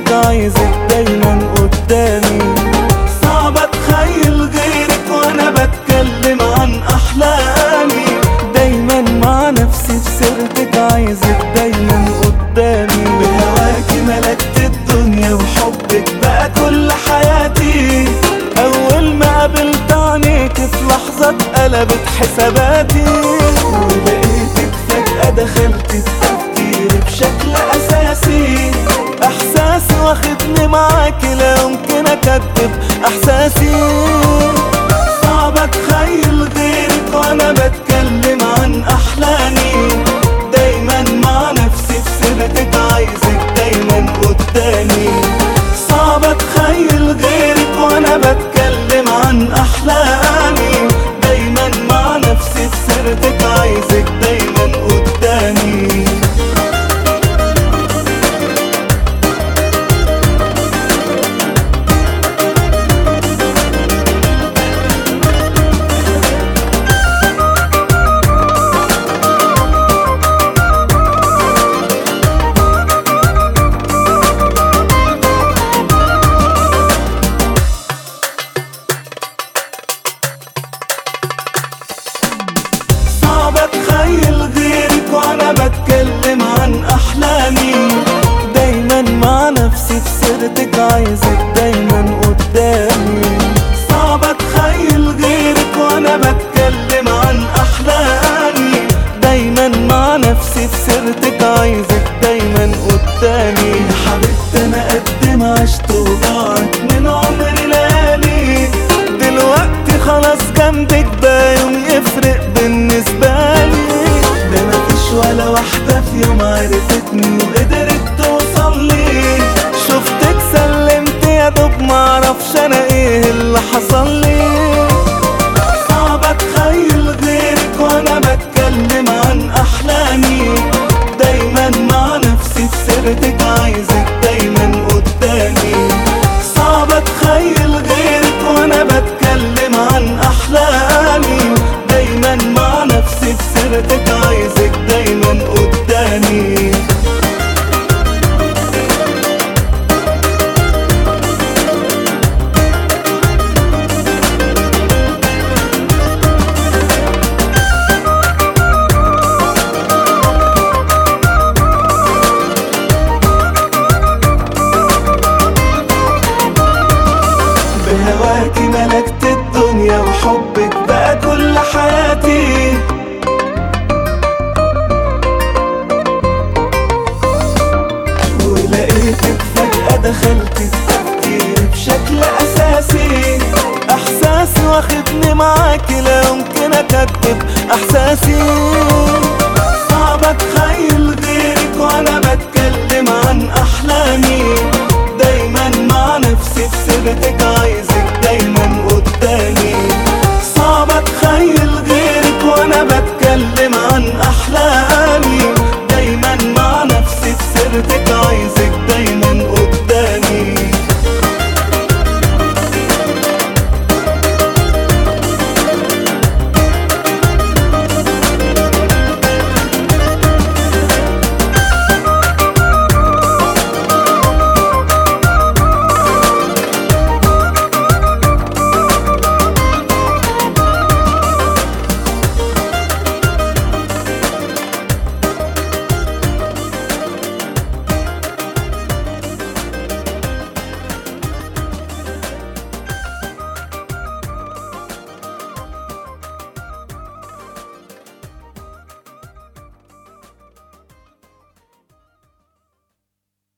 سيرتك عايزك دايما قدامي صعب اتخيل غيرك وانا بتكلم عن احلامي دايما مع نفسي في سيرتك عايزك دايما قدامي بهواكي ملكت الدنيا وحبك بقى كل حياتي اول ما قابلت عينيك في لحظة اتقلبت حساباتي ولقيتك فجأة دخلت في تفكيري بشكل اساسي احساسي واخدني معاكي لا يمكن اكدب احساسي صعب اتخيل غيرك وانا بتكلم عن احلامي دايما مع نفسي في سيرتك عايزك دايما قدامي صعب اتخيل غيرك وانا بتكلم عن احلامي دايما مع نفسي في سيرتك عايزك دايما قدامي صعب اتخيل غيرك وانا بتكلم عن احلامي دايما مع نفسي في سيرتك عايزك دايما قدامي صعب اتخيل غيرك وانا بتكلم عن احلامي دايما مع نفسي في سيرتك عايزك دايما قدامي يا حبيبتي انا قد ما عشت وضاعت من عمري ليالي دلوقتي خلاص جنبك ده يوم يفرق بالنسبة لي ده مفيش ولا واحدة في يوم عرفتني وقدرت توصل لي شفتك سلمت يا دوب معرفش انا ايه اللي حصل لي صعب اتخيل غيرك وانا بتكلم عن احلامي دايما مع نفسي في سيرتك عايزك دايما قدامي صعب اتخيل غيرك وانا بتكلم عن احلامي دايما مع نفسي في سيرتك عايزك دايما قدامي بهواكي ملكت الدنيا وحبك بقى كل حياتي ولقيتك فجأة دخلت في تفكيري بشكل أساسي إحساسي واخدني معاكي لا يمكن أكدب إحساسي صعب أتخيل غيرك وأنا بتكلم عن أحلامي